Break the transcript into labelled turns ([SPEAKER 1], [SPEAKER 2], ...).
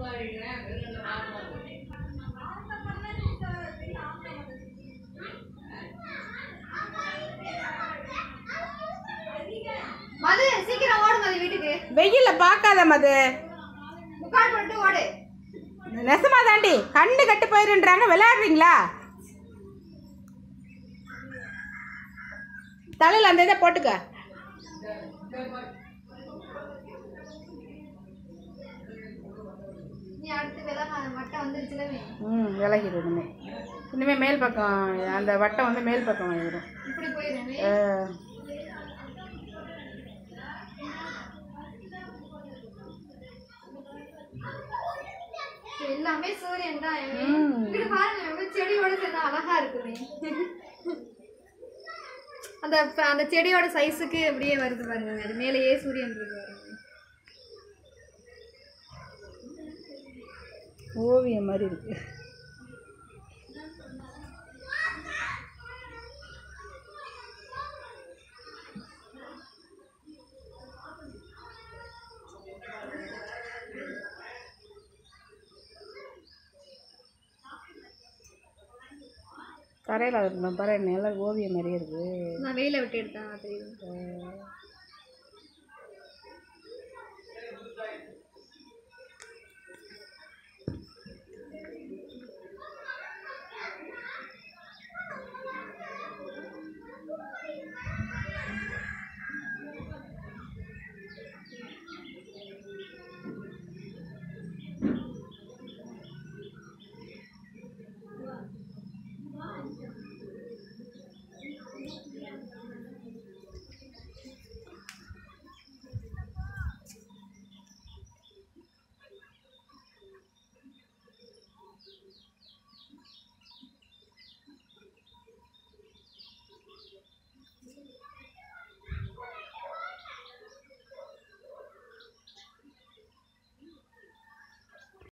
[SPEAKER 1] மது சீக்கிரம் ஓடு மது வீட்டுக்கு
[SPEAKER 2] வெயில்ல பார்க்காத மது
[SPEAKER 1] முக்கால் பண்ணிட்டு ஓடு
[SPEAKER 2] நெசமா தாண்டி கண்ணு கட்டு போயிருன்றாங்க விளையாடுறீங்களா தலையில் அந்த இதை போட்டுக்க
[SPEAKER 1] நீ அடுத்து விலக மட்டும் வந்துருச்சுல
[SPEAKER 2] ம் விலகிடும் இனிமே இனிமே மேல் பக்கம் அந்த வட்டம் வந்து மேல் பக்கம் வரும்
[SPEAKER 1] இப்படி போயிடுமே எல்லாமே சூரியன் தான்
[SPEAKER 2] ம்.
[SPEAKER 1] இங்கிட்டு பாருங்க எவ்வளவு செடியோட சேர்ந்து அழகா இருக்குமே அந்த அந்த செடியோட சைஸுக்கு அப்படியே வருது பாருங்க அது மேலேயே சூரியன் இருக்கு பாருங்க
[SPEAKER 2] ஓவியம் மாதிரி இருக்கு தரையில் இருக்கணும் பாரு நில ஓவியம் மாதிரியே இருக்கு
[SPEAKER 1] நான் வெயில விட்டு எடுத்தேன் தெரியுது